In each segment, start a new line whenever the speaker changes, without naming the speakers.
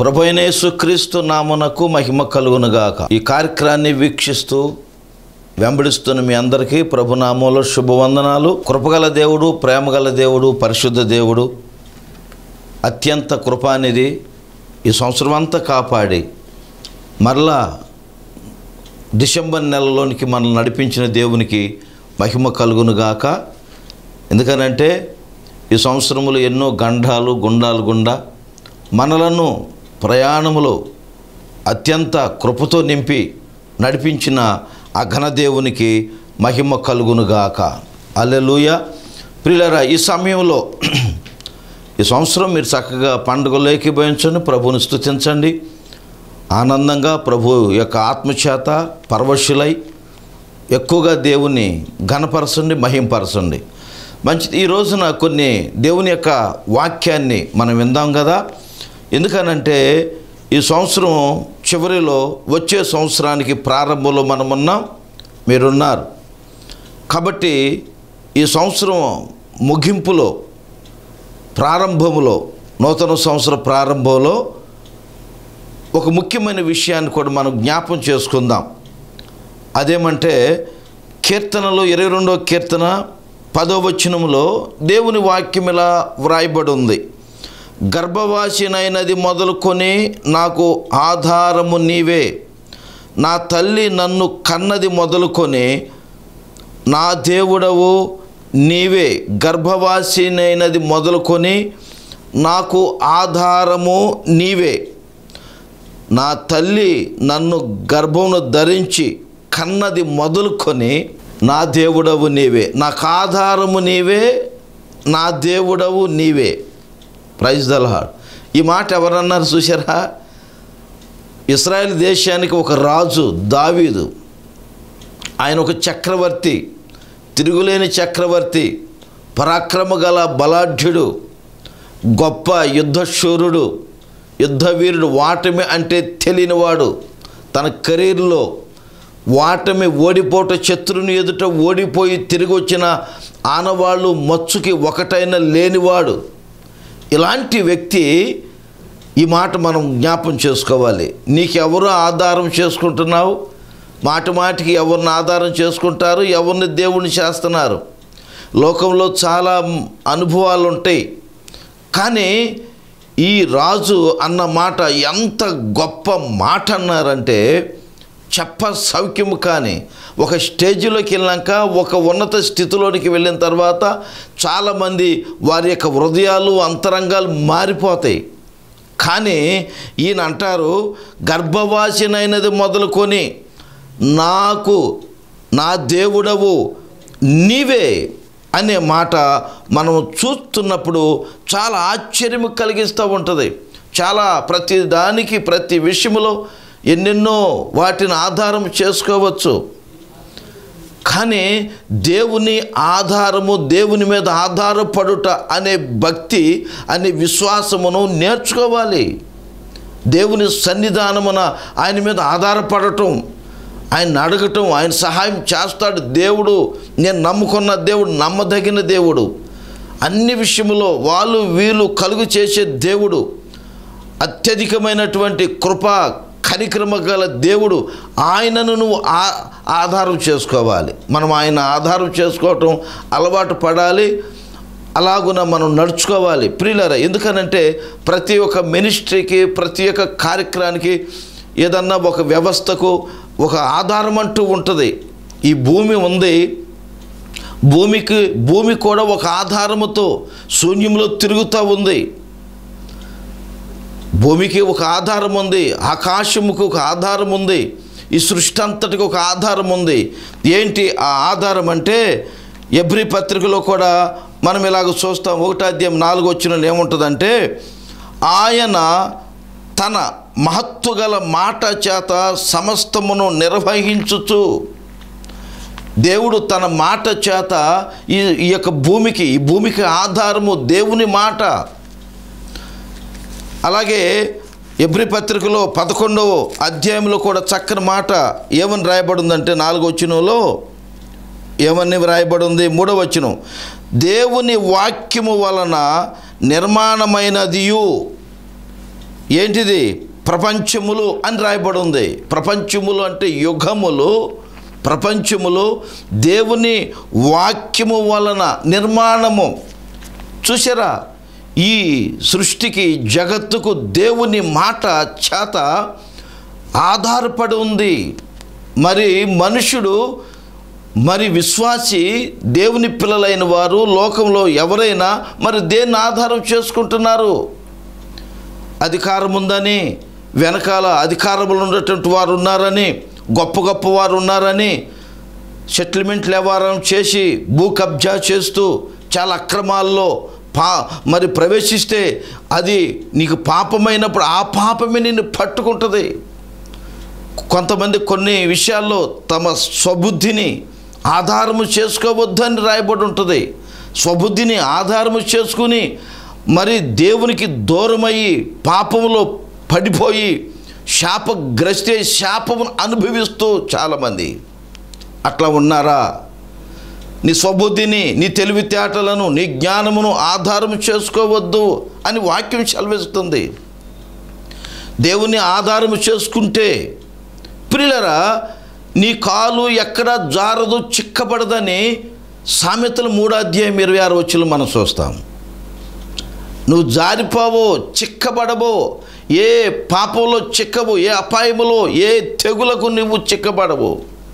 ప్రభైన యేసుక్రీస్తు నామునకు మహిమ కలుగునుగాక ఈ కార్యక్రమాన్ని వీక్షిస్తూ వెంబడిస్తున్న మీ అందరికీ ప్రభునామంలో శుభవందనాలు కృపగల దేవుడు ప్రేమగల దేవుడు పరిశుద్ధ దేవుడు అత్యంత కృపానిధి ఈ సంవత్సరం అంతా కాపాడి మరలా డిసెంబర్ నెలలోనికి మనల్ని నడిపించిన దేవునికి మహిమ కలుగునుగాక ఎందుకనంటే ఈ సంవత్సరములు ఎన్నో గండాలు గుండాలు గుండా మనలను ప్రయాణములో అత్యంత కృపతో నింపి నడిపించిన ఆ ఘనదేవునికి మహిమ కలుగునుగాక అల్లెలుయ ప్రియులరా ఈ సమయంలో ఈ సంవత్సరం మీరు చక్కగా పండుగలు ఏకీభవించండి ప్రభువుని స్తుతించండి ఆనందంగా ప్రభు యొక్క ఆత్మచేత పరవశులై ఎక్కువగా దేవుని ఘనపరచండి మహింపరచండి మంచిది ఈ రోజున కొన్ని దేవుని యొక్క వాక్యాన్ని మనం విందాం కదా ఎందుకనంటే ఈ సంవత్సరం చివరిలో వచ్చే సంవత్సరానికి ప్రారంభంలో మనం ఉన్నాం మీరున్నారు కాబట్టి ఈ సంవత్సరం ముగింపులో ప్రారంభంలో నూతన సంవత్సర ప్రారంభంలో ఒక ముఖ్యమైన విషయాన్ని కూడా మనం జ్ఞాపం చేసుకుందాం అదేమంటే కీర్తనలో ఇరవై రెండో కీర్తన పదో వచనములో దేవుని వాక్యం ఇలా వ్రాయబడి ఉంది గర్భవాసినైనది మొదలుకొని నాకు ఆధారము నీవే నా తల్లి నన్ను కన్నది మొదలుకొని నా దేవుడవు నీవే గర్భవాసినైనది మొదలుకొని నాకు ఆధారము నీవే నా తల్లి నన్ను గర్భమును ధరించి కన్నది మొదలుకొని నా దేవుడవు నీవే నాకు ఆధారము నీవే నా దేవుడవు నీవే ప్రైజ్ దల్హాడ్ ఈ మాట ఎవరన్నారు చూసారా ఇస్రాయేల్ దేశానికి ఒక రాజు దావీదు ఆయన ఒక చక్రవర్తి తిరుగులేని చక్రవర్తి పరాక్రమ గల బలాఢ్యుడు గొప్ప యుద్ధశూరుడు యుద్ధవీరుడు వాటమి అంటే తెలియనివాడు తన కెరీర్లో వాటమి ఓడిపోట శత్రుని ఎదుట ఓడిపోయి తిరిగి వచ్చిన ఆనవాళ్ళు మచ్చుకి ఒకటైన లేనివాడు ఇలాంటి వ్యక్తి ఈ మాట మనం జ్ఞాపం చేసుకోవాలి నీకెవరు ఆధారం చేసుకుంటున్నావు మాట మాటికి ఎవరిని ఆధారం చేసుకుంటారు ఎవరిని దేవుణ్ణి చేస్తున్నారు లోకంలో చాలా అనుభవాలు ఉంటాయి కానీ ఈ రాజు అన్న మాట ఎంత గొప్ప మాట అన్నారంటే చెప్ప సౌఖ్యము కానీ ఒక స్టేజ్లోకి వెళ్ళాక ఒక ఉన్నత స్థితిలోనికి వెళ్ళిన తర్వాత చాలామంది వారి యొక్క హృదయాలు అంతరంగాలు మారిపోతాయి కానీ ఈయన అంటారు గర్భవాసినైనది మొదలుకొని నాకు నా దేవుడవు నీవే అనే మాట మనం చూస్తున్నప్పుడు చాలా ఆశ్చర్యం కలిగిస్తూ ఉంటుంది చాలా ప్రతి దానికి ప్రతి విషయంలో ఎన్నెన్నో వాటిని ఆధారం చేసుకోవచ్చు కానీ దేవుని ఆధారము దేవుని మీద ఆధారపడుట అనే భక్తి అనే విశ్వాసమును నేర్చుకోవాలి దేవుని సన్నిధానమున ఆయన మీద ఆధారపడటం ఆయన అడగటం ఆయన సహాయం చేస్తాడు దేవుడు నేను నమ్ముకున్న దేవుడు నమ్మదగిన దేవుడు అన్ని విషయంలో వాళ్ళు వీళ్ళు కలుగు చేసే దేవుడు అత్యధికమైనటువంటి కృప కనిక్రమ గల దేవుడు ఆయనను నువ్వు ఆ ఆధారం చేసుకోవాలి మనం ఆయన ఆధారం చేసుకోవటం అలవాటు పడాలి అలాగున మనం నడుచుకోవాలి ప్రియులరా ఎందుకనంటే ప్రతి ఒక్క మినిస్ట్రీకి ప్రతి ఒక్క కార్యక్రమానికి ఏదన్నా ఒక వ్యవస్థకు ఒక ఆధారం అంటూ ఉంటుంది ఈ భూమి ఉంది భూమికి భూమి కూడా ఒక ఆధారముతో శూన్యంలో తిరుగుతూ ఉంది భూమికి ఒక ఆధారం ఉంది ఆకాశముకి ఒక ఆధారం ఉంది ఈ సృష్టి అంతటికి ఒక ఆధారం ఉంది ఏంటి ఆ ఆధారం అంటే ఎబ్రి పత్రికలో కూడా మనం ఇలాగ చూస్తాం ఒకటో అధ్యాయం నాలుగు వచ్చిన ఏముంటుందంటే ఆయన తన మహత్వ గల మాట చేత సమస్తమును నిర్వహించుచు దేవుడు తన మాట చేత ఈ ఈ యొక్క భూమికి ఈ భూమికి ఆధారము దేవుని మాట అలాగే ఎబ్రి పత్రికలో పదకొండవ అధ్యాయంలో కూడా చక్కని మాట ఏమని రాయబడి ఉందంటే నాలుగో వచ్చినలో ఏమని వ్రాయబడి ఉంది మూడవ వచనం దేవుని వాక్యము వలన నిర్మాణమైనదియు ఏంటిది ప్రపంచములు అని రాయబడి ఉంది ప్రపంచములు అంటే యుగములు ప్రపంచములు దేవుని వాక్యము వలన నిర్మాణము చూసారా ఈ సృష్టికి జగత్తుకు దేవుని మాట చేత ఆధారపడి ఉంది మరి మనుషుడు మరి విశ్వాసి దేవుని పిల్లలైన వారు లోకంలో ఎవరైనా మరి దేన్ని ఆధారం చేసుకుంటున్నారు అధికారం ఉందని వెనకాల అధికారంలో ఉన్నటువంటి వారు ఉన్నారని గొప్ప గొప్ప వారు ఉన్నారని సెటిల్మెంట్ వ్యవహారం చేసి భూ కబ్జా చేస్తూ చాలా అక్రమాల్లో పా మరి ప్రవేశిస్తే అది నీకు పాపమైనప్పుడు ఆ పాపమే నిన్ను పట్టుకుంటుంది కొంతమంది కొన్ని విషయాల్లో తమ స్వబుద్ధిని ఆధారము చేసుకోవద్దని రాయబడి ఉంటుంది స్వబుద్ధిని ఆధారము చేసుకుని మరి దేవునికి దూరమయ్యి పాపములో పడిపోయి శాపగ్రస్తే శాపమును అనుభవిస్తూ చాలామంది అట్లా ఉన్నారా నీ స్వబుద్ధిని నీ తెలివితేటలను నీ జ్ఞానమును ఆధారం చేసుకోవద్దు అని వాక్యం సెలవిస్తుంది దేవుని ఆధారం చేసుకుంటే ప్రియులరా నీ కాలు ఎక్కడ జారదు చిక్కబడదని సామెతలు మూడో అధ్యాయం ఇరవై ఆరు వచ్చులు మనం చూస్తాం నువ్వు జారిపోవో చిక్కబడవో ఏ పాపంలో చిక్కవు ఏ అపాయములో ఏ తెగులకు నువ్వు చిక్కబడవు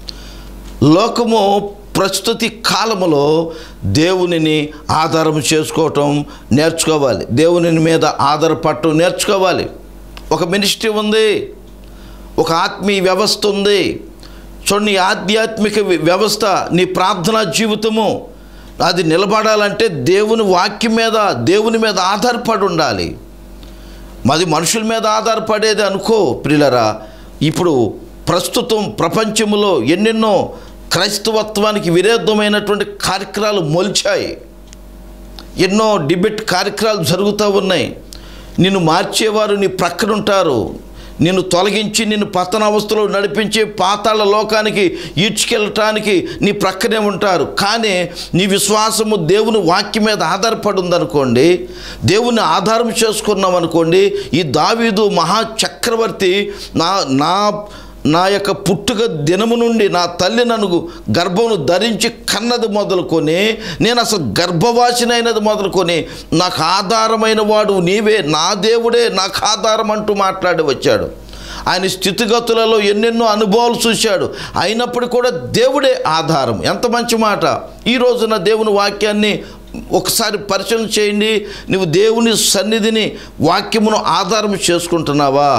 లోకము ప్రస్తుతి కాలములో దేవునిని ఆధారం చేసుకోవటం నేర్చుకోవాలి దేవుని మీద ఆధారపడటం నేర్చుకోవాలి ఒక మినిస్ట్రీ ఉంది ఒక ఆత్మీయ వ్యవస్థ ఉంది చూడండి ఈ ఆధ్యాత్మిక వి- వ్యవస్థ నీ ప్రార్థనా జీవితము అది నిలబడాలంటే దేవుని వాక్యం మీద దేవుని మీద ఆధారపడి ఉండాలి మాది మనుషుల మీద ఆధారపడేది అనుకో ప్రియులరా ఇప్పుడు ప్రస్తుతం ప్రపంచంలో ఎన్నెన్నో క్రైస్తవత్వానికి విరుద్ధమైనటువంటి కార్యక్రమాలు మొలిచాయి ఎన్నో డిబేట్ కార్యక్రమాలు జరుగుతూ ఉన్నాయి నిన్ను మార్చేవారు నీ ప్రక్కన ఉంటారు నిన్ను తొలగించి నిన్ను పతన అవస్థలో నడిపించి పాతాళ లోకానికి ఈడ్చుకెళ్ళటానికి నీ ప్రక్కనే ఉంటారు కానీ నీ విశ్వాసము దేవుని వాక్యం మీద ఆధారపడి ఉందనుకోండి దేవుని ఆధారం చేసుకున్నాం అనుకోండి ఈ దావీదు మహా చక్రవర్తి నా నా నా యొక్క పుట్టుక దినము నుండి నా తల్లి నన్ను గర్భమును ధరించి కన్నది మొదలుకొని నేను అసలు గర్భవాసినైనది మొదలుకొని నాకు ఆధారమైన వాడు నీవే నా దేవుడే నాకు ఆధారం అంటూ మాట్లాడి వచ్చాడు ఆయన స్థితిగతులలో ఎన్నెన్నో అనుభవాలు చూశాడు అయినప్పుడు కూడా దేవుడే ఆధారం ఎంత మంచి మాట ఈ రోజున దేవుని వాక్యాన్ని ఒకసారి పరిశీలన చేయండి నువ్వు దేవుని సన్నిధిని వాక్యమును ఆధారం చేసుకుంటున్నావా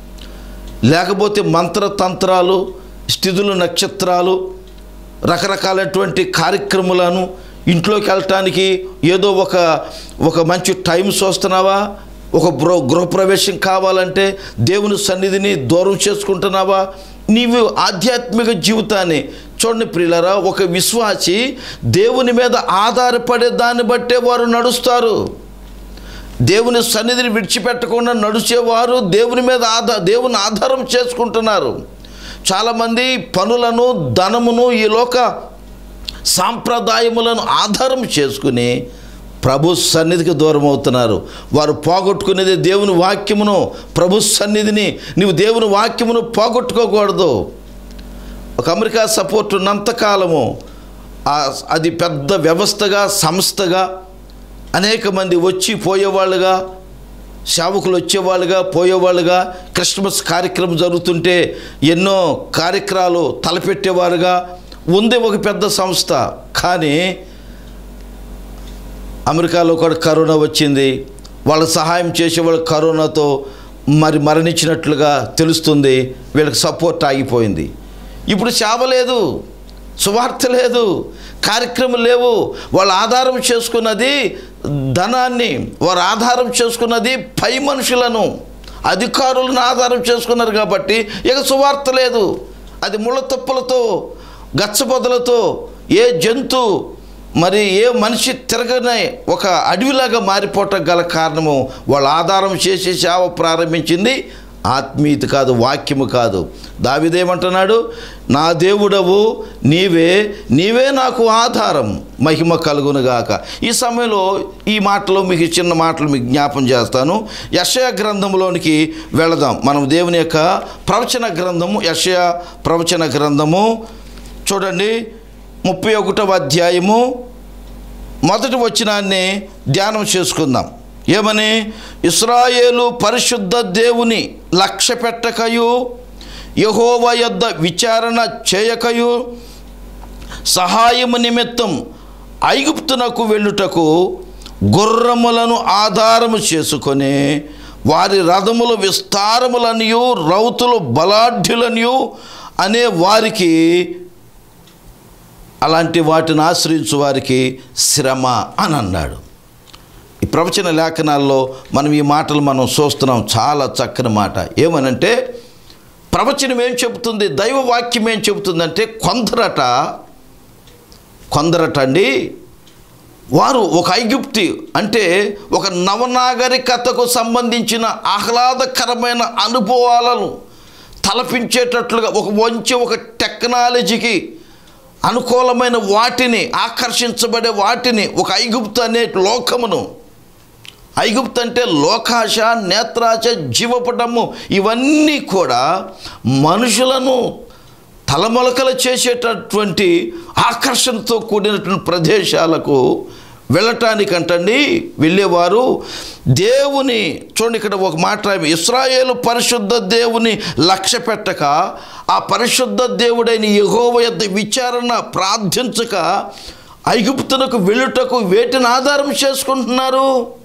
లేకపోతే మంత్రతంత్రాలు స్థితులు నక్షత్రాలు రకరకాలైనటువంటి కార్యక్రమాలను ఇంట్లోకి వెళ్ళటానికి ఏదో ఒక ఒక మంచి టైం చూస్తున్నావా ఒక గృహ గృహప్రవేశం కావాలంటే దేవుని సన్నిధిని దూరం చేసుకుంటున్నావా నీవు ఆధ్యాత్మిక జీవితాన్ని చూడండి ప్రియులరా ఒక విశ్వాసి దేవుని మీద ఆధారపడే దాన్ని బట్టే వారు నడుస్తారు దేవుని సన్నిధిని విడిచిపెట్టకుండా నడిచేవారు దేవుని మీద ఆధార దేవుని ఆధారం చేసుకుంటున్నారు చాలామంది పనులను ధనమును ఈ లోక సాంప్రదాయములను ఆధారం చేసుకుని ప్రభు సన్నిధికి దూరం అవుతున్నారు వారు పోగొట్టుకునేది దేవుని వాక్యమును ప్రభు సన్నిధిని నీవు దేవుని వాక్యమును పోగొట్టుకోకూడదు ఒక అమెరికా సపోర్ట్ ఉన్నంతకాలము ఆ- అది పెద్ద వ్యవస్థగా సంస్థగా అనేక మంది వచ్చి పోయేవాళ్ళుగా సేవకులు వచ్చేవాళ్ళుగా పోయేవాళ్ళుగా క్రిస్మస్ కార్యక్రమం జరుగుతుంటే ఎన్నో కార్యక్రమాలు తలపెట్టేవారుగా ఉంది ఒక పెద్ద సంస్థ కానీ అమెరికాలో కూడా కరోనా వచ్చింది వాళ్ళ సహాయం చేసే వాళ్ళు కరోనాతో మరి మరణించినట్లుగా తెలుస్తుంది వీళ్ళకి సపోర్ట్ ఆగిపోయింది ఇప్పుడు సేవ లేదు సువార్త లేదు కార్యక్రమం లేవు వాళ్ళు ఆధారం చేసుకున్నది ధనాన్ని వారు ఆధారం చేసుకున్నది పై మనుషులను అధికారులను ఆధారం చేసుకున్నారు కాబట్టి ఇక సువార్త లేదు అది ముళ్ళ తుప్పలతో గచ్చబొదలతో ఏ జంతు మరి ఏ మనిషి తిరగనే ఒక అడవిలాగా మారిపోవటం గల కారణము వాళ్ళు ఆధారం చేసి సేవ ప్రారంభించింది ఆత్మీయత కాదు వాక్యము కాదు దావిదేమంటున్నాడు నా దేవుడవు నీవే నీవే నాకు ఆధారం మహిమ కలుగునుగాక ఈ సమయంలో ఈ మాటలు మీకు చిన్న మాటలు మీకు జ్ఞాపం చేస్తాను యశయ గ్రంథంలోనికి వెళదాం మనం దేవుని యొక్క ప్రవచన గ్రంథము యశయ ప్రవచన గ్రంథము చూడండి ముప్పై ఒకటవ అధ్యాయము మొదటి వచనాన్ని ధ్యానం చేసుకుందాం ఏమని ఇస్రాయేలు పరిశుద్ధ దేవుని లక్ష్య పెట్టకయు యహోవ యొద్ద విచారణ చేయకయు సహాయము నిమిత్తం ఐగుప్తునకు వెళ్ళుటకు గుర్రములను ఆధారము చేసుకొని వారి రథములు విస్తారములనియు రౌతులు బలాఢ్యులనియు అనే వారికి అలాంటి వాటిని ఆశ్రయించు వారికి శ్రమ అని అన్నాడు ఈ ప్రవచన లేఖనాల్లో మనం ఈ మాటలు మనం చూస్తున్నాం చాలా చక్కని మాట ఏమనంటే ప్రవచనం ఏం చెబుతుంది దైవ వాక్యం ఏం చెబుతుందంటే కొందరట కొందరట అండి వారు ఒక ఐగుప్తి అంటే ఒక నవనాగరికతకు సంబంధించిన ఆహ్లాదకరమైన అనుభవాలను తలపించేటట్లుగా ఒక మంచి ఒక టెక్నాలజీకి అనుకూలమైన వాటిని ఆకర్షించబడే వాటిని ఒక ఐగుప్తు అనే లోకమును ఐగుప్తు అంటే లోకాశ నేత్రాశ జీవపటము ఇవన్నీ కూడా మనుషులను తలమొలకలు చేసేటటువంటి ఆకర్షణతో కూడినటువంటి ప్రదేశాలకు వెళ్ళటానికంటండి వెళ్ళేవారు దేవుని చూడండి ఇక్కడ ఒక మాట రాయి, ఇస్రాయేలు పరిశుద్ధ దేవుని లక్ష్య పెట్టక ఆ పరిశుద్ధ దేవుడైన యెహోవా యొద్ద విచారణ ప్రార్థించక ఐగుప్తునకు వెళ్ళుటకు వేటిని ఆధారం చేసుకుంటున్నారు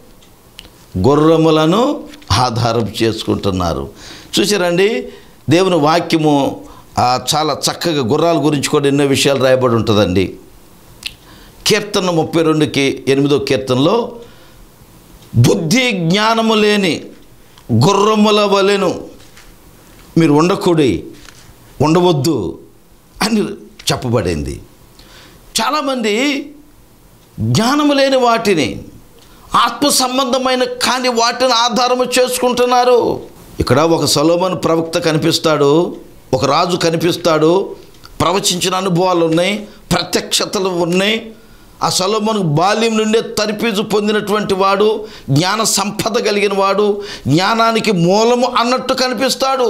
గుర్రములను ఆధారం చేసుకుంటున్నారు చూసారండి దేవుని వాక్యము ఆ, చాలా చక్కగా గుర్రాల గురించి కూడా ఎన్నో విషయాలు రాయబడి ఉంటుందండి కీర్తన ముప్పై రెండుకి ఎనిమిదో కీర్తనలో బుద్ధి జ్ఞానము లేని గుర్రముల వలెను మీరు ఉండకూడి ఉండవద్దు అని చెప్పబడింది చాలామంది జ్ఞానము లేని వాటిని ఆత్మ సంబంధమైన కాని వాటిని ఆధారము చేసుకుంటున్నారు ఇక్కడ ఒక సలోమన్ ప్రవక్త కనిపిస్తాడు ఒక రాజు కనిపిస్తాడు ప్రవచించిన అనుభవాలు ఉన్నాయి ప్రత్యక్షతలు ఉన్నాయి ఆ సొలొమోను బాల్యం నుండే తరిపీజు పొందినటువంటి వాడు జ్ఞాన సంపద కలిగిన వాడు జ్ఞానానికి మూలము అన్నట్టు కనిపిస్తాడు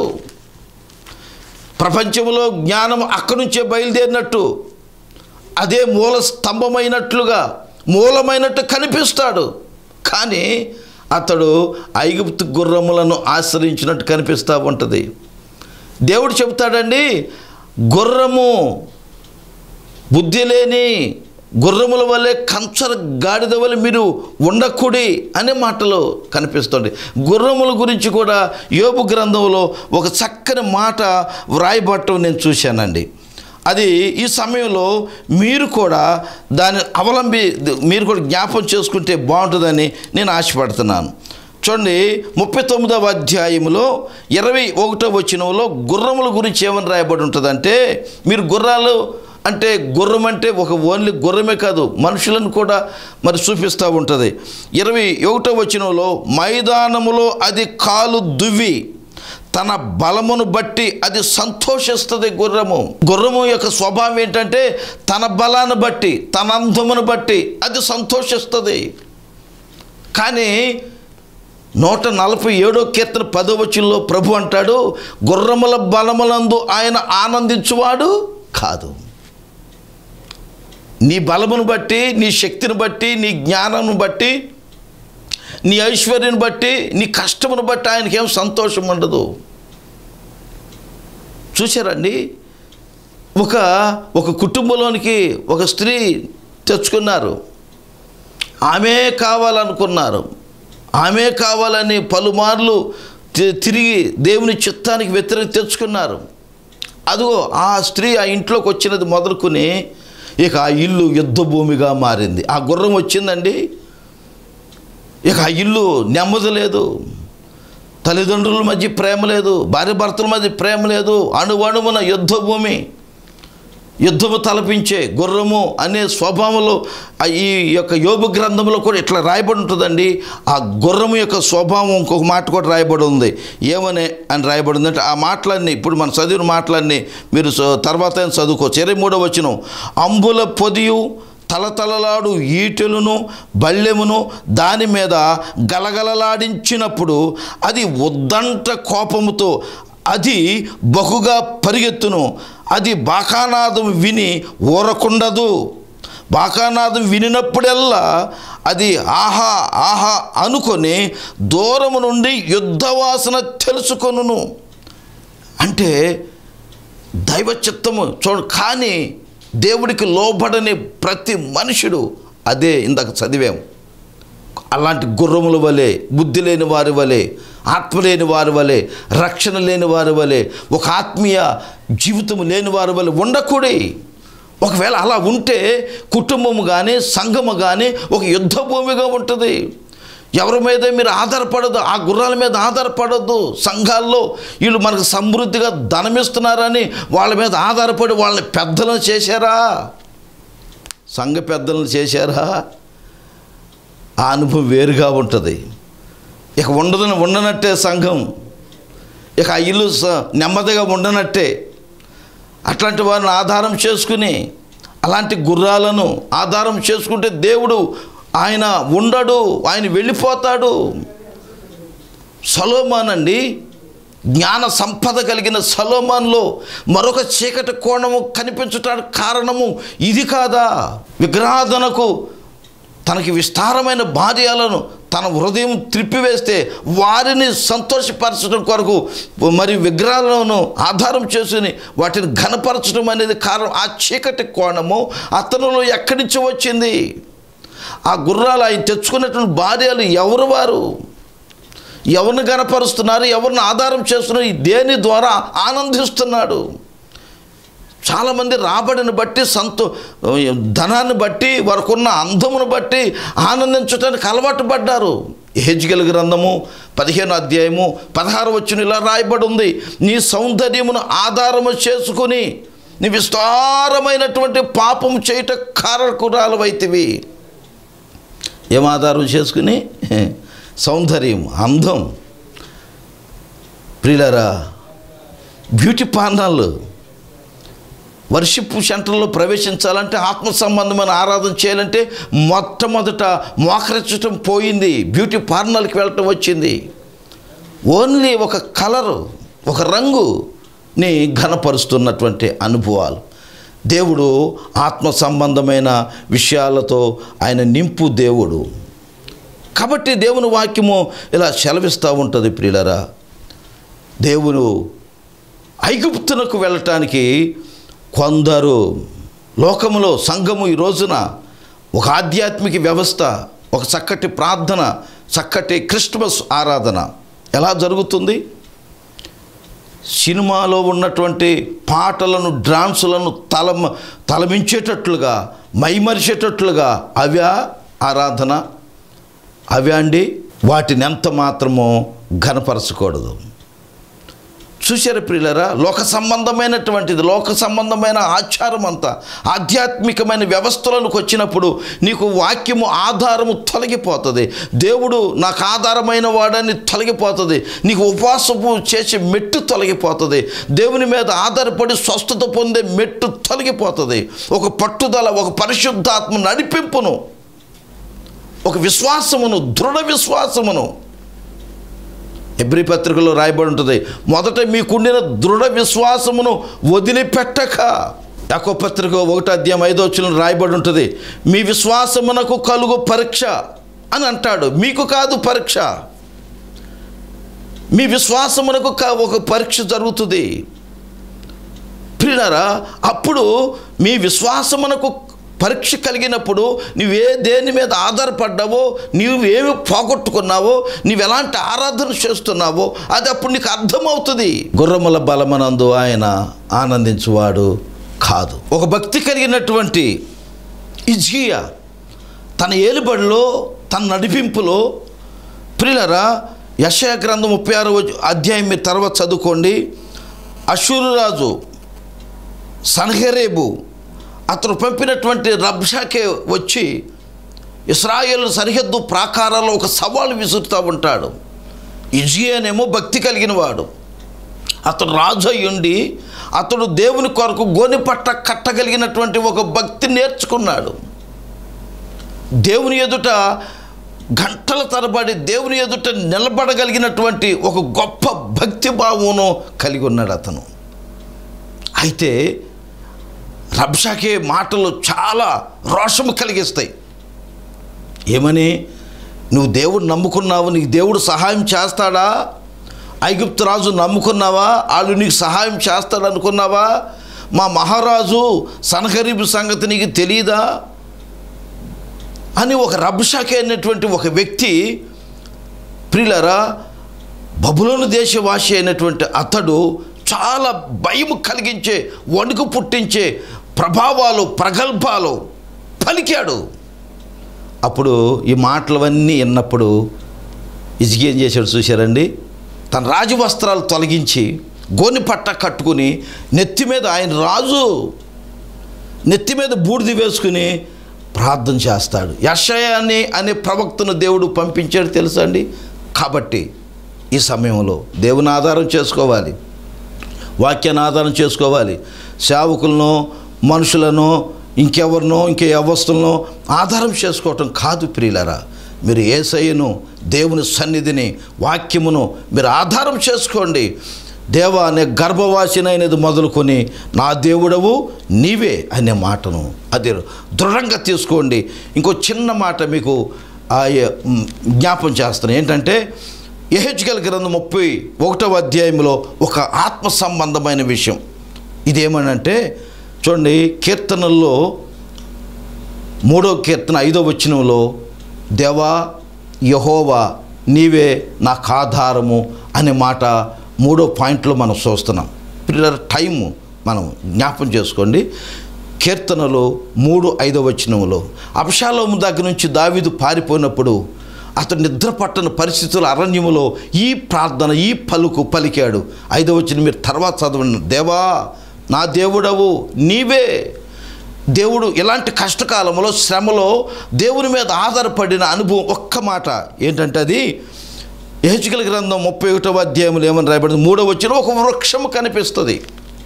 ప్రపంచంలో జ్ఞానం అక్కడి నుంచే బయలుదేరినట్టు అదే మూల స్తంభమైనట్లుగా మూలమైనట్టు కనిపిస్తాడు కానీ అతడు ఐగుప్తు గుర్రములను ఆశ్రయించినట్టు కనిపిస్తూ ఉంటుంది దేవుడు చెబుతాడండి గుర్రము బుద్ధి లేని గుర్రముల వల్లే కంచర గాడిద వల్ల మీరు ఉండకూడి అనే మాటలు కనిపిస్తుంది గుర్రముల గురించి కూడా యోబు గ్రంథంలో ఒక చక్కని మాట వ్రాయబట్టం నేను చూశానండి అది ఈ సమయంలో మీరు కూడా దాన్ని అవలంబి మీరు కూడా జ్ఞాపం చేసుకుంటే బాగుంటుందని నేను ఆశపడుతున్నాను చూడండి ముప్పై తొమ్మిదవ అధ్యాయంలో ఇరవై ఒకటో వచనంలో గుర్రముల గురించి ఏమని రాయబడి ఉంటుందంటే మీరు గుర్రాలు అంటే గుర్రం అంటే ఒక ఓన్లీ గుర్రమే కాదు మనుషులను కూడా మరి చూపిస్తూ ఉంటుంది ఇరవై ఒకటో వచనంలో మైదానములో అది కాలు దువ్వి తన బలమును బట్టి అది సంతోషిస్తుంది గుర్రము గుర్రము యొక్క స్వభావం ఏంటంటే తన బలాన్ని బట్టి తన అందమును బట్టి అది సంతోషిస్తుంది కానీ నూట నలభై ఏడో కీర్తన పదవచనంలో ప్రభు అంటాడు గుర్రముల బలములందు ఆయన ఆనందించువాడు కాదు నీ బలమును బట్టి నీ శక్తిని బట్టి నీ జ్ఞానమును బట్టి నీ ఐశ్వర్యం బట్టి నీ కష్టమును బట్టి ఆయనకి ఏం సంతోషం ఉండదు చూశారండి ఒక ఒక కుటుంబంలోనికి ఒక స్త్రీ తెచ్చుకున్నారు ఆమె కావాలనుకున్నారు ఆమె కావాలని పలుమార్లు తి- తిరిగి దేవుని చిత్తానికి వ్యతిరేక తెచ్చుకున్నారు అదిగో ఆ స్త్రీ ఆ ఇంట్లోకి వచ్చినది మొదలుకొని ఇక ఆ ఇల్లు యుద్ధ భూమిగా మారింది ఆ గుర్రం వచ్చిందండి ఇక ఆ ఇల్లు నెమ్మది లేదు తల్లిదండ్రుల మధ్య ప్రేమ లేదు భార్య భర్తల మధ్య ప్రేమ లేదు అణువణువున యుద్ధ భూమి యుద్ధము తలపించే గుర్రము అనే స్వభావంలో ఆ ఈ యొక్క యోబు గ్రంథంలో కూడా ఇట్లా రాయబడి ఉంటుందండి ఆ గుర్రము యొక్క స్వభావం ఇంకొక మాట కూడా రాయబడి ఉంది ఏమని అని రాయబడి ఉంది అంటే ఆ మాటలన్నీ ఇప్పుడు మనం చదివిన మాటలన్నీ మీరు చ- తర్వాత అయినా చదువుకోవచ్చు ఇరవై మూడో వచ్చిన అంబుల పొదియు తలతలలాడు ఈటెలను బళ్ళెమును దాని మీద గలగలలాడించినప్పుడు అది ఉద్దంట కోపముతో అది బహుగా పరిగెత్తును అది బాకానాదం విని ఊరకుండదు బాకానాదం వినినప్పుడల్లా అది ఆహా ఆహా అనుకొని దూరము నుండి యుద్ధవాసన తెలుసుకొనును అంటే దైవ చిత్తము చూడ కానీ దేవుడికి లోబడని ప్రతి మనుషుడు అదే ఇందాక చదివాం అలాంటి గుర్రముల వలె బుద్ధి లేని వారి వలె ఆత్మ లేని వారి వలె రక్షణ లేని వారి వలె ఒక ఆత్మీయ జీవితం లేని వారి వలె ఉండకూడి ఒకవేళ అలా ఉంటే కుటుంబము కానీ సంఘము కానీ ఒక యుద్ధ భూమిగా ఉంటుంది ఎవరి మీద మీరు ఆధారపడదు ఆ గుర్రాల మీద ఆధారపడద్దు సంఘాల్లో వీళ్ళు మనకు సమృద్ధిగా ధనమిస్తున్నారని వాళ్ళ మీద ఆధారపడి వాళ్ళని పెద్దలను చేశారా సంఘ పెద్దలను చేశారా ఆ అనుభవం వేరుగా ఉంటుంది ఇక ఉండదని ఉండనట్టే సంఘం ఇక ఆ ఇల్లు స- నెమ్మదిగా ఉండనట్టే అట్లాంటి వారిని ఆధారం చేసుకుని అలాంటి గుర్రాలను ఆధారం చేసుకుంటే దేవుడు ఆయన ఉండడు ఆయన వెళ్ళిపోతాడు సలోమాన్ అండి జ్ఞాన సంపద కలిగిన సలోమాన్లో మరొక చీకటి కోణము కనిపించటానికి కారణము ఇది కాదా విగ్రహాధనకు తనకి విస్తారమైన భార్యలను తన హృదయం త్రిప్పివేస్తే వారిని సంతోషపరచడం కొరకు మరి విగ్రహాలను ఆధారం చేసుకుని వాటిని ఘనపరచడం అనేది కారణం ఆ చీకటి కోణము అతనిలో ఎక్కడి నుంచి వచ్చింది ఆ గుర్రాలు ఆయన తెచ్చుకున్నటువంటి భార్యలు ఎవరు వారు ఎవరిని గనపరుస్తున్నారు ఎవరిని ఆధారం చేస్తున్నారు ఈ దేని ద్వారా ఆనందిస్తున్నాడు చాలామంది రాబడిని బట్టి సంతో ధనాన్ని బట్టి వారికున్న అందమును బట్టి ఆనందించడానికి అలవాటు పడ్డారు హెజ్గల్ గ్రంథము పదిహేను అధ్యాయము పదహారు వచ్చిన ఇలా రాయబడి ఉంది నీ సౌందర్యమును ఆధారము చేసుకుని నీ విస్తారమైనటువంటి పాపం చేయట కారకురాలవైతివి ఏం ఆధారం చేసుకుని సౌందర్యం అందం ప్రియులరా బ్యూటీ పార్లర్లు వర్షిప్ సెంటర్లో ప్రవేశించాలంటే ఆత్మ సంబంధమైన ఆరాధన చేయాలంటే మొట్టమొదట మోకరించటం పోయింది బ్యూటీ పార్లర్కి వెళ్ళటం వచ్చింది ఓన్లీ ఒక కలరు ఒక రంగుని ఘనపరుస్తున్నటువంటి అనుభవాలు దేవుడు ఆత్మ సంబంధమైన విషయాలతో ఆయన నింపు దేవుడు కాబట్టి దేవుని వాక్యము ఇలా సెలవిస్తూ ఉంటుంది ప్రియులరా దేవుడు ఐగుప్తునకు వెళ్ళటానికి కొందరు లోకములో సంఘము ఈ రోజున ఒక ఆధ్యాత్మిక వ్యవస్థ ఒక చక్కటి ప్రార్థన చక్కటి క్రిస్టమస్ ఆరాధన ఎలా జరుగుతుంది సినిమాలో ఉన్నటువంటి పాటలను డ్రాన్సులను తలమ తలమించేటట్లుగా మైమరిచేటట్లుగా అవ్యా ఆరాధన అవే అండి వాటిని ఎంత మాత్రమో ఘనపరచకూడదు చూశారు ప్రియులరా లోక సంబంధమైనటువంటిది లోక సంబంధమైన ఆచారం అంతా ఆధ్యాత్మికమైన వ్యవస్థలకు వచ్చినప్పుడు నీకు వాక్యము ఆధారము తొలగిపోతుంది దేవుడు నాకు ఆధారమైన వాడని తొలగిపోతుంది నీకు ఉపవాసము చేసే మెట్టు తొలగిపోతుంది దేవుని మీద ఆధారపడి స్వస్థత పొందే మెట్టు తొలగిపోతుంది ఒక పట్టుదల ఒక పరిశుద్ధాత్మ నడిపింపును ఒక విశ్వాసమును దృఢ విశ్వాసమును ఎబ్రి పత్రికలో రాయబడి ఉంటుంది మొదట మీకుండిన దృఢ విశ్వాసమును వదిలిపెట్టక యాకో పత్రిక ఒకటో అధ్యాయం ఐదో వచ్చిన రాయబడి ఉంటుంది మీ విశ్వాసమునకు కలుగు పరీక్ష అని అంటాడు మీకు కాదు పరీక్ష మీ విశ్వాసమునకు క- ఒక పరీక్ష జరుగుతుంది ప్రియులారా అప్పుడు మీ విశ్వాసమునకు పరీక్ష కలిగినప్పుడు నువ్వే దేని మీద ఆధారపడ్డావో నీవేమి పోగొట్టుకున్నావో నీవు ఎలాంటి ఆరాధన చేస్తున్నావో అది అప్పుడు నీకు అర్థమవుతుంది గుర్రముల బలమనందు ఆయన ఆనందించువాడు కాదు ఒక భక్తి కలిగినటువంటి ఇజ్గియా తన ఏలుబడిలో తన నడిపింపులో ప్రియులరా యశయ గ్రంథం ముప్పై ఆరో అధ్యాయం మీరు తర్వాత చదువుకోండి అశూరు రాజు సన్హెరేబు అతను పంపినటువంటి రబ్షాకే వచ్చి ఇస్రాయేల్ సరిహద్దు ప్రాకారాల్లో ఒక సవాలు విసురుతూ ఉంటాడు ఇజియనేమో భక్తి కలిగిన వాడు అతడు రాజు అయ్యుండి అతడు దేవుని కొరకు గోని పట్ట కట్టగలిగినటువంటి ఒక భక్తి నేర్చుకున్నాడు దేవుని ఎదుట గంటల తరబడి దేవుని ఎదుట నిలబడగలిగినటువంటి ఒక గొప్ప భక్తి భావమును కలిగి ఉన్నాడు అతను అయితే రబ్షాకే మాటలు చాలా రోషము కలిగిస్తాయి ఏమని నువ్వు దేవుడు నమ్ముకున్నావు నీకు దేవుడు సహాయం చేస్తాడా ఐగుప్తు రాజు నమ్ముకున్నావా వాళ్ళు నీకు సహాయం చేస్తాడు అనుకున్నావా మా మహారాజు సనగరీబు సంగతి నీకు తెలియదా అని ఒక రబ్షాకే అనేటువంటి ఒక వ్యక్తి ప్రియులరా బబులోను దేశవాసి అయినటువంటి అతడు చాలా భయం కలిగించే వణుకు పుట్టించే ప్రభావాలు ప్రగల్భాలు పలికాడు అప్పుడు ఈ మాటలవన్నీ విన్నప్పుడు ఇజికి ఏం చేశాడు చూశారండి తన రాజవస్త్రాలు తొలగించి గోని పట్ట కట్టుకుని నెత్తి మీద ఆయన రాజు నెత్తి మీద బూడిది వేసుకుని ప్రార్థన చేస్తాడు యషయాన్ని అనే ప్రవక్తను దేవుడు పంపించాడు తెలుసా అండి కాబట్టి ఈ సమయంలో దేవుని ఆధారం చేసుకోవాలి వాక్యాన్ని ఆధారం చేసుకోవాలి సేవకులను మనుషులను ఇంకెవరినో ఇంకే అవస్థలను ఆధారం చేసుకోవటం కాదు ప్రియులరా మీరు ఏసయ్యను దేవుని సన్నిధిని వాక్యమును మీరు ఆధారం చేసుకోండి దేవా అనే గర్భవాసినైనది మొదలుకొని నా దేవుడవు నీవే అనే మాటను అది దృఢంగా తీసుకోండి ఇంకో చిన్న మాట మీకు ఆ, మ్, జ్ఞాపం చేస్తాను ఏంటంటే ఎహెచ్కల్ గ్రంథం ముప్పై ఒకటవ అధ్యాయంలో ఒక ఆత్మ సంబంధమైన విషయం ఇదేమనంటే చూడండి కీర్తనల్లో మూడో కీర్తన ఐదో వచనంలో దేవా యహోవా నీవే నాకు ఆధారము అనే మాట మూడో పాయింట్లో మనం చూస్తున్నాం పిల్లల టైము మనం జ్ఞాపం చేసుకోండి కీర్తనలు మూడు ఐదో వచనంలో అపశాలోము దగ్గర నుంచి దావీదు పారిపోయినప్పుడు అతడు నిద్ర పట్టని పరిస్థితుల అరణ్యములో ఈ ప్రార్థన ఈ పలుకు పలికాడు ఐదో వచ్చిన మీరు తర్వాత చదవండి దేవా నా దేవుడవు నీవే దేవుడు ఇలాంటి కష్టకాలంలో శ్రమలో దేవుని మీద ఆధారపడిన అనుభవం ఒక్క మాట ఏంటంటే అది యహెచ్కల గ్రంథం ముప్పై ఒకటవ అధ్యాయంలో ఏమని రాయబడింది మూడవ వచ్చిన ఒక వృక్షము కనిపిస్తుంది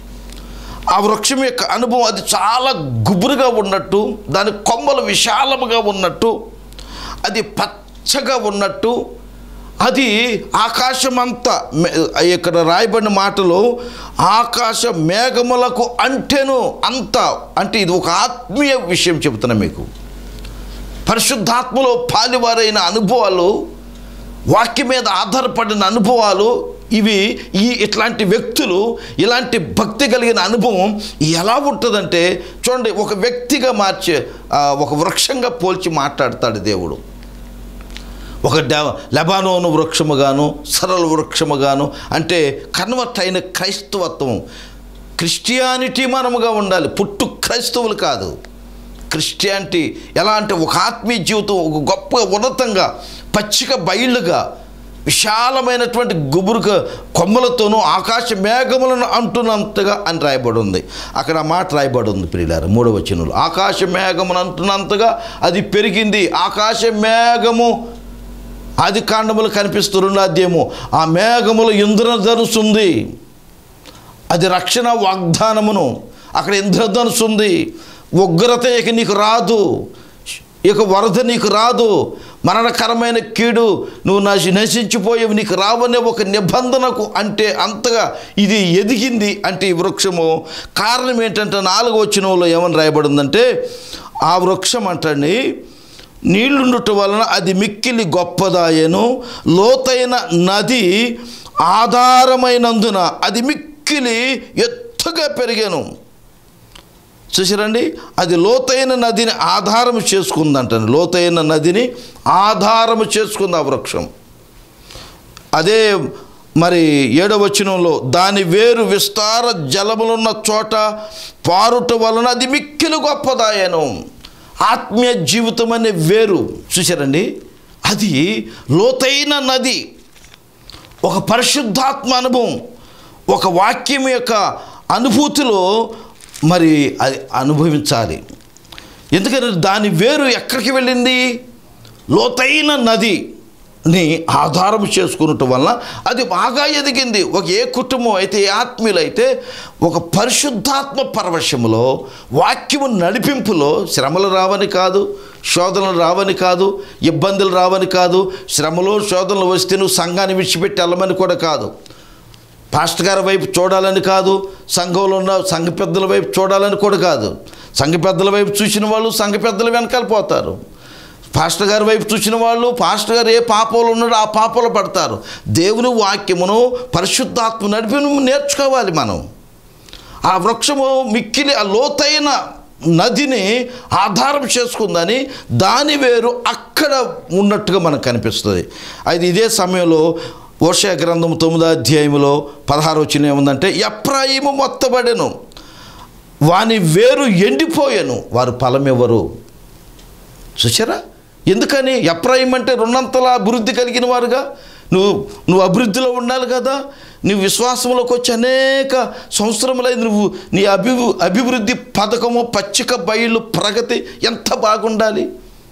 ఆ వృక్షం యొక్క అనుభవం అది చాలా గుబురుగా ఉన్నట్టు దాని కొమ్మలు విశాలముగా ఉన్నట్టు అది పచ్చగా ఉన్నట్టు అది ఆకాశమంతా మే- ఇక్కడ రాయబడిన మాటలు ఆకాశ మేఘములకు అంటెను అంత అంటే ఇది ఒక ఆత్మీయ విషయం చెబుతున్నా మీకు పరిశుద్ధాత్మలో పాలివారైన అనుభవాలు వాక్యం మీద ఆధారపడిన అనుభవాలు ఇవి ఈ ఇట్లాంటి వ్యక్తులు ఇలాంటి భక్తి కలిగిన అనుభవం ఎలా ఉంటుందంటే చూడండి ఒక వ్యక్తిగా మార్చే ఆ, ఒక వృక్షంగా పోల్చి మాట్లాడతాడు దేవుడు ఒక డ- లెబానోను వృక్షముగాను సరళ వృక్షముగాను అంటే కన్వర్ట్ అయిన క్రైస్తవత్వం క్రిస్టియానిటీ మనముగా ఉండాలి పుట్టు క్రైస్తవులు కాదు క్రిస్టియానిటీ ఎలా అంటే ఒక ఆత్మీయ జీవితం ఒక గొప్ప ఉన్నతంగా పచ్చిక బయళ్ళుగా విశాలమైనటువంటి గుబురుక కొమ్మలతోనూ ఆకాశ మేఘములను అంటున్నంతగా అని రాయబడి ఉంది అక్కడ ఆ మాట రాయబడి ఉంది ప్రియులారు మూడవ వచనంలో ఆకాశ మేఘమును అంటున్నంతగా అది పెరిగింది ఆకాశ మేఘము ఆది కాండములు కనిపిస్తున్న అధ్యయము ఆ మేఘములు ఇంద్రధనుసు ఉంది అది రక్షణ వాగ్దానమును అక్కడ ఇంద్రధనుసు ఉంది ఉగ్రత ఇక నీకు రాదు ఇక వరద నీకు రాదు మరణకరమైన కీడు నువ్వు నశి నశించిపోయేవి నీకు రావనే ఒక నిబంధనకు అంటే అంతగా ఇది ఎదిగింది అంటే ఈ వృక్షము కారణం ఏంటంటే నాలుగో వచనంలో ఏమని రాయబడిందంటే ఆ వృక్షం అంటండి నీళ్లుండుట వలన అది మిక్కిలి గొప్పదాయను లోతైన నది ఆధారమైనందున అది మిక్కిలి ఎత్తుగా పెరిగాను చూసారండి అది లోతైన నదిని ఆధారం చేసుకుందంట లోతైన నదిని ఆధారము చేసుకుంది ఆ వృక్షం అదే మరి ఏడవ వచనంలో దాని వేరు విస్తార జలములున్న చోట పారుట వలన అది మిక్కిలి గొప్పదాయను ఆత్మీయ జీవితం అనే వేరు చూసారండి అది లోతైన నది ఒక పరిశుద్ధాత్మ అనుభవం ఒక వాక్యం యొక్క అనుభూతిలో మరి అది అనుభవించాలి ఎందుకంటే దాని వేరు ఎక్కడికి వెళ్ళింది లోతైన నది ని ఆధారం చేసుకున్నట్టు వలన అది బాగా ఎదిగింది ఒక ఏ కుటుంబం అయితే ఏ ఆత్మీయులైతే ఒక పరిశుద్ధాత్మ పరవశములో వాక్యము నడిపింపులో శ్రమలు రావని కాదు శోధనలు రావని కాదు ఇబ్బందులు రావని కాదు శ్రమలో శోధనలు వస్తే నువ్వు సంఘాన్ని విడిచిపెట్టి వెళ్ళమని కూడా కాదు పాస్టర్ గారి వైపు చూడాలని కాదు సంఘంలో ఉన్న సంఘ పెద్దల వైపు చూడాలని కూడా కాదు సంఘ పెద్దల వైపు చూసిన వాళ్ళు సంఘ పెద్దల వెనకాల పోతారు పాస్టర్ గారి వైపు చూసిన వాళ్ళు పాస్టర్ గారు ఏ పాపంలో ఉన్నాడో ఆ పాపంలో పడతారు దేవుని వాక్యమును పరిశుద్ధాత్మ నడిపి నువ్వు నేర్చుకోవాలి మనం ఆ వృక్షము మిక్కిలి ఆ లోతైన నదిని ఆధారం చేసుకుందని దాని వేరు అక్కడ ఉన్నట్టుగా మనకు కనిపిస్తుంది అది ఇదే సమయంలో ఓషయ గ్రంథం తొమ్మిదో అధ్యాయంలో పదహారు వచ్చిన ఏముందంటే ఎప్రాయిము మొత్తబడెను వాని వేరు ఎండిపోయాను వారు ఫలమెవరు చూసారా ఎందుకని ఎప్రాయిం అంటే రెండంతల అభివృద్ధి కలిగిన వారుగా నువ్వు నువ్వు అభివృద్ధిలో ఉండాలి కదా నువ్వు విశ్వాసంలోకి వచ్చి అనేక సంవత్సరములైంది నువ్వు నీ అభి అభివృద్ధి పథకము పచ్చిక బయలు ప్రగతి ఎంత బాగుండాలి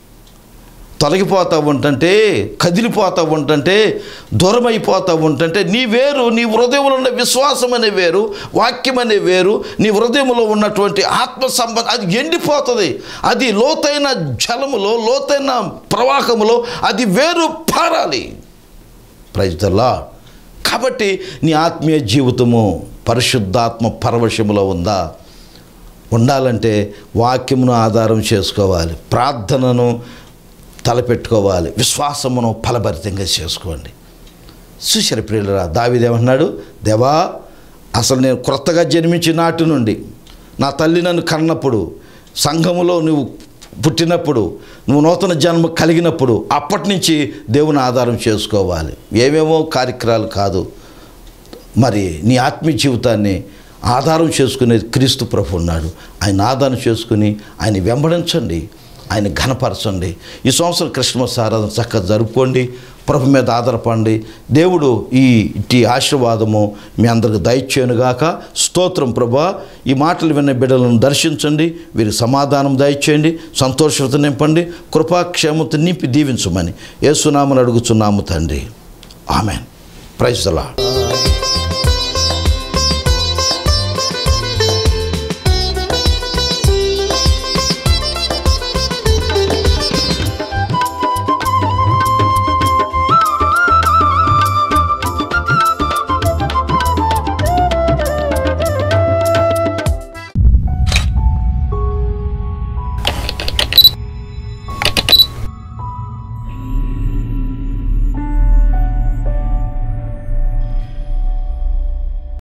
తొలగిపోతూ ఉంటుంటే కదిలిపోతూ ఉంటుంటే దూరం అయిపోతూ ఉంటుంటే నీ వేరు నీ హృదయంలో ఉన్న విశ్వాసం అనే వేరు వాక్యం అనే వేరు నీ హృదయంలో ఉన్నటువంటి ఆత్మ సంబంధం అది ఎండిపోతుంది అది లోతైన జలములో లోతైన ప్రవాహములో అది వేరు పారాలి ప్రైజ్దల్లా కాబట్టి నీ ఆత్మీయ జీవితము పరిశుద్ధాత్మ పరవశములో ఉందా ఉండాలంటే వాక్యమును ఆధారం చేసుకోవాలి ప్రార్థనను తలపెట్టుకోవాలి విశ్వాసమును ఫలభరితంగా చేసుకోండి చూశారు ప్రియులరా దావిదేమన్నాడు దేవా అసలు నేను క్రొత్తగా జన్మించిన నాటి నుండి నా తల్లి నన్ను కన్నప్పుడు సంఘములో నువ్వు పుట్టినప్పుడు నువ్వు నూతన జన్మ కలిగినప్పుడు అప్పటి నుంచి దేవుని ఆధారం చేసుకోవాలి ఏమేమో కార్యక్రమాలు కాదు మరి నీ ఆత్మీయ జీవితాన్ని ఆధారం చేసుకునేది క్రీస్తు ప్రభు ఉన్నాడు ఆయన ఆధారం చేసుకుని ఆయన వెంబడించండి ఆయన ఘనపరచండి ఈ సంవత్సరం క్రిస్మస్ ఆరాధన చక్కగా జరుపుకోండి ప్రభు మీద ఆధారపడండి దేవుడు ఈ ఇట్టి ఆశీర్వాదము మీ అందరికి దయచేయనుగాక స్తోత్రం ప్రభా ఈ మాటలు విన్న బిడ్డలను దర్శించండి వీరికి సమాధానం దయచేయండి సంతోషత నింపండి కృపాక్షేమత నింపి దీవించమని ఏసునామని అడుగుచున్నాము తండ్రి ఆమెన్ ప్రైజ్ ద లార్డ్